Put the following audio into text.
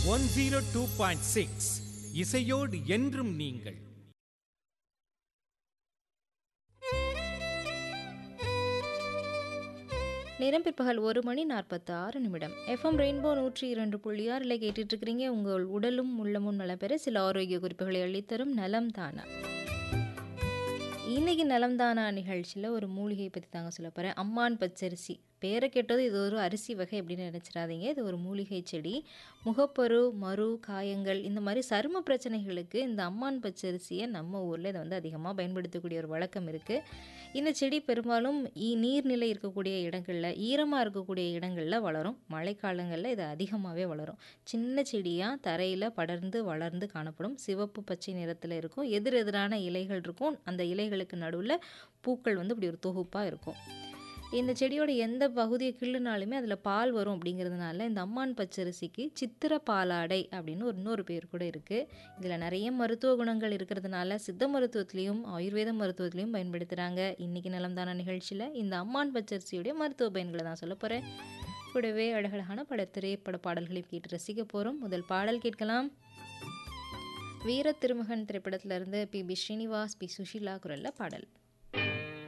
one zero two point six இசையோடு என்றும் நீங்கள் நேரம் பிற்பகல் ஒரு மணி நாற்பத்தி ஆறு நிமிடம் எஃப்எம் ரெயின்போ நூற்றி இரண்டு புள்ளி ஆறில் கேட்டுட்டு இருக்கிறீங்க உங்கள் உடலும் உள்ளமும் நலம் பெற சில ஆரோக்கிய குறிப்புகளை அளித்தரும் நலம் தானா இன்னைக்கு நலம் தானா நிகழ்ச்சியில் ஒரு மூலிகை பற்றி தாங்க சொல்ல போகிறேன் அம்மான் பச்சரிசி பேரை கேட்டது இது ஒரு அரிசி வகை அப்படின்னு நினச்சிடாதீங்க இது ஒரு மூலிகை செடி முகப்பரு மரு காயங்கள் இந்த மாதிரி சரும பிரச்சனைகளுக்கு இந்த அம்மான் பச்சரிசியை நம்ம ஊரில் இதை வந்து அதிகமாக பயன்படுத்தக்கூடிய ஒரு வழக்கம் இருக்குது இந்த செடி பெரும்பாலும் ஈ- நீர்நிலை இருக்கக்கூடிய இடங்களில் ஈரமாக இருக்கக்கூடிய இடங்களில் வளரும் மழைக்காலங்களில் இது அதிகமாகவே வளரும் சின்ன செடியாக தரையில் படர்ந்து வளர்ந்து காணப்படும் சிவப்பு பச்சை நிறத்தில் இருக்கும் எதிர் எதிரான இலைகள் இருக்கும் அந்த இலைகளுக்கு நடுவில் பூக்கள் வந்து இப்படி ஒரு தொகுப்பாக இருக்கும் இந்த செடியோட எந்த பகுதியை கிள்ளுனாலுமே அதில் பால் வரும் அப்படிங்கிறதுனால இந்த அம்மான் பச்சரிசிக்கு சித்திர பாலாடை அப்படின்னு ஒரு இன்னொரு பேர் கூட இருக்குது இதில் நிறைய மருத்துவ குணங்கள் இருக்கிறதுனால சித்த மருத்துவத்திலையும் ஆயுர்வேத மருத்துவத்திலையும் பயன்படுத்துகிறாங்க இன்றைக்கி நலம்தான நிகழ்ச்சியில் இந்த அம்மான் பச்சரிசியுடைய மருத்துவ பயன்களை தான் சொல்ல போகிறேன் கூடவே அழகழகான பட திரைப்பட பாடல்களையும் கேட்டு ரசிக்க போகிறோம் முதல் பாடல் கேட்கலாம் வீர திருமகன் திரைப்படத்திலிருந்து P B Srinivas P Susheela குரல்ல பாடல்